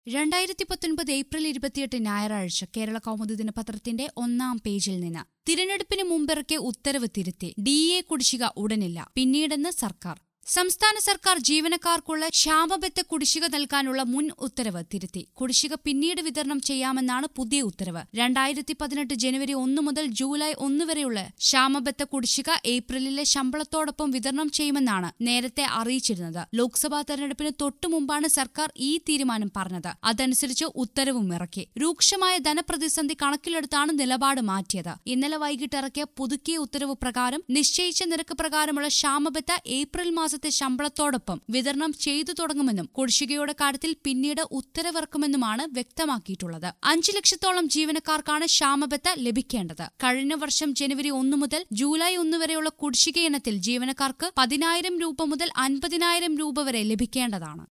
രണ്ടായിരത്തി പത്തൊൻപത് ഏപ്രിൽ ഇരുപത്തിയെട്ട് ഞായറാഴ്ച കേരള കൗമുദി ദിനപത്രത്തിന്റെ ഒന്നാം പേജിൽ നിന്ന് തിരഞ്ഞെടുപ്പിന് മുമ്പിറക്കിയ ഉത്തരവ് തിരുത്തി ഡി എ കുടിശ്ശിക ഉടനില്ല പിന്നീടെന്ന് സർക്കാർ സംസ്ഥാന സർക്കാർ ജീവനക്കാർക്കുള്ള ക്ഷാമബത്ത കുടിശ്ശിക നൽകാനുള്ള മുൻ ഉത്തരവ് തിരുത്തി കുടിശ്ശിക പിന്നീട് വിതരണം ചെയ്യാമെന്നാണ് പുതിയ ഉത്തരവ് രണ്ടായിരത്തി പതിനെട്ട് ജനുവരി ഒന്ന് മുതൽ ജൂലൈ ഒന്ന് വരെയുള്ള ക്ഷാമബത്ത കുടിശ്ശിക ഏപ്രിലിലെ ശമ്പളത്തോടൊപ്പം വിതരണം ചെയ്യുമെന്നാണ് നേരത്തെ അറിയിച്ചിരുന്നത് ലോക്സഭാ തെരഞ്ഞെടുപ്പിന് തൊട്ടു മുമ്പാണ് സർക്കാർ ഈ തീരുമാനം പറഞ്ഞത് അതനുസരിച്ച് ഉത്തരവും ഇറക്കി രൂക്ഷമായ ധനപ്രതിസന്ധി കണക്കിലെടുത്താണ് നിലപാട് മാറ്റിയത് ഇന്നലെ വൈകിട്ട് ഇറക്കിയ പുതുക്കിയ ഉത്തരവ് പ്രകാരം നിശ്ചയിച്ച നിരക്ക് പ്രകാരമുള്ള ക്ഷാമബത്ത ഏപ്രിൽ മാസത്തെ ശമ്പളത്തോടൊപ്പം വിതരണം ചെയ്തു തുടങ്ങുമെന്നും കുടിശ്ശികയുടെ കാര്യത്തിൽ പിന്നീട് ഉത്തരവിറക്കുമെന്നുമാണ് വ്യക്തമാക്കിയിട്ടുള്ളത് അഞ്ചു ലക്ഷത്തോളം ജീവനക്കാർക്കാണ് ക്ഷാമബത്ത ലഭിക്കേണ്ടത് കഴിഞ്ഞ വർഷം ജനുവരി ഒന്ന് മുതൽ ജൂലൈ ഒന്ന് വരെയുള്ള കുടിശ്ശിക ഇനത്തിൽ ജീവനക്കാർക്ക് പതിനായിരം രൂപ മുതൽ അൻപതിനായിരം രൂപ വരെ ലഭിക്കേണ്ടതാണ്